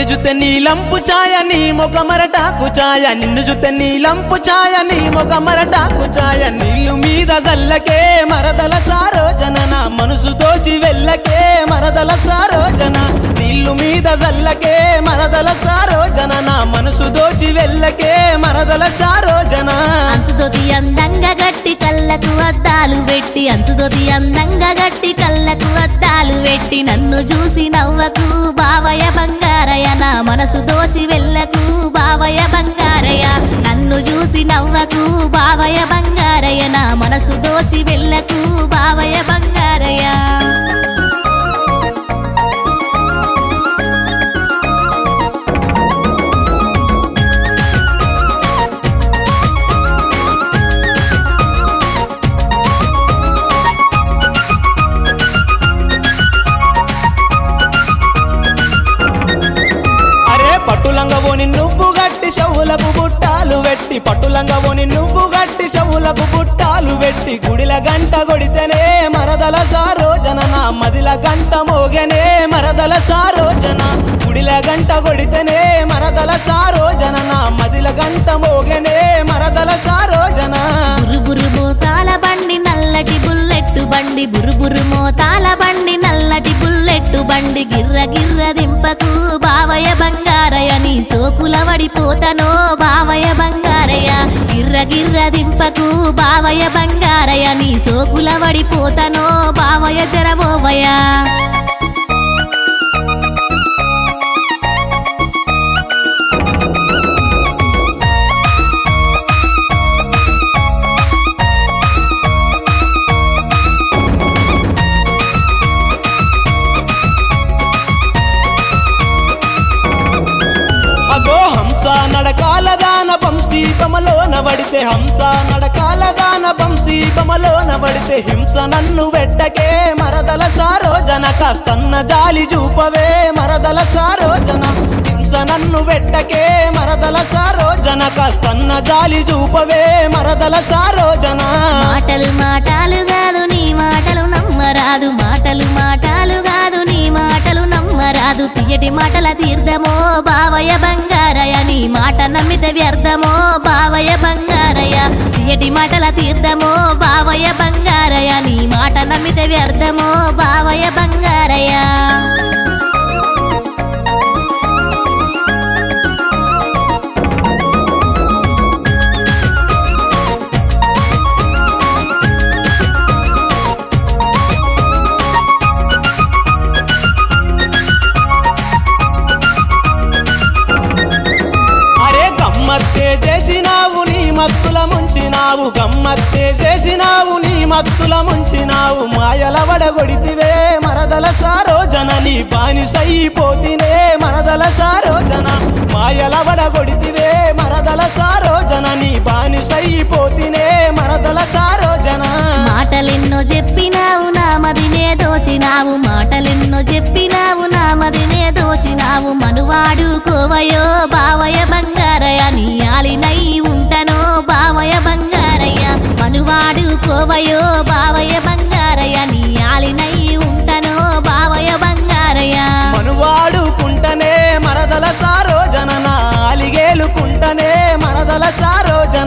జుతే నీలంపు ఛాయ నీ మొగ మరటాకు ఛాయ నిన్ను జుతే నీలంపు ఛాయ నీ మొగ మరటాకు ఛాయ నీళ్ళు మీద జల్లకే మరదల సారోజన నా మనసు దోచి వెళ్ళకే మరదల సారోజన నీళ్ళు మీద జల్లకే మరదల సారోజన నా మనసు దోచి వెళ్ళకే మరదల సారోజన అంచుదొది అందంగా గట్టి కళ్ళకు అద్దాలు పెట్టి అంచుదొది అందంగా గట్టి కళ్ళకు అద్దాలు పెట్టి నన్ను చూసి నవ్వకు బావయ్య బంగారయ్య నా మనసు దోచి వెళ్ళకు బావయ్య బంగారయ్య నన్ను చూసి నవ్వకు బావయ్య బంగారయ్య నా మనసు దోచి వెళ్ళకు బావయ్య బంగారయ్య అరే పట్టులంగవోని నువ్వు గట్టి చెవులకు బుట్టాలు వెట్టి పట్టులంగవోని నువ్వు గట్టి చెవులకు బుట్టాలు వెట్టి గుడిల గంట కొడితేనే మరదల సారోజన నా మదిల గంట మోగనే మరదల సారోజన గుడిల గంట కొడితేనే మరదల సారోజన నా మదిల గంట మోగనే మరదల సారోజన బురుబురు మోతాల బండి నల్లటి బుల్లెట్టు బండి బురుబురు మోతాల బండి నల్లటి బుల్లెట్టు బండి గిర్ర గిర్ర దింపకు బావయ్య బంగారయ్య నీ సోకుల వడిపోతనో బావయ్య బంగారయ్య గిర్ర గిర్ర దింపకు బావయ్య బంగారయ్య నీ సోకుల వడిపోతనో బావయ్య జరబోవయ్య అగో హంస నడకాల దాన వంశీ బమలోన వడితే హంస నడకాల దాన వంశీ బమలోన వడితే హింస నన్ను వెట్టకే మరదల సారోజన కాస్తన్న జాలి చూపవే మరదల సారోజన హింస నన్ను వెట్టకే మరదల సారోజన కాస్తన్న జాలి చూపవే మరదల సారోజన మాటలు మాటలు కాదు నీ మాటలు నమ్మరాదు మాటలు మాటలు కాదు నీ మాటలు నమ్మరాదు తీయటి మాటల తీర్థమో బావయ్య బంగారయ్య నీ మాట నమ్మితే వ్యర్థమో బావయ్య బంగారయ్య తీయటి మాటల తీర్థమో బావయ్య బంగారయ్య నీ మాట నమ్మితే వ్యర్థమో బావయ్య బంగారయ్య అరే గమ్మత్తే చేసినావు నీ మత్తుల ముంచినావు గమ్మత్తే చేసినావు నీ మత్తుల ముంచినావు మాయల వడగొడితివే మరదల సారోజన నీ బానిసైపోతినే మరదల సారోజన మాయల వడగొడితివే మరదల సారోజన నీ బానిసైపోతినే మరదల సారోజన మాటలెన్నో చెప్పినావు నా మదినే దోచినావు మాటలెన్నో చెప్పినావు నా మదినే దోచినావు మనువాడు కోవయో బావయ్య బంగారయ్య నీ ఆలినై ఉంటనో బావయ్య బంగారయ్య మనువాడు కోవయో బావయ్య బంగారయ్య నీ ఆలినై ఉంటనో బావయ్య బంగారయ్య మనువాడుకుంటనే మరదల సారోజన నా అలిగేలుకుంటనే మరదల సారోజన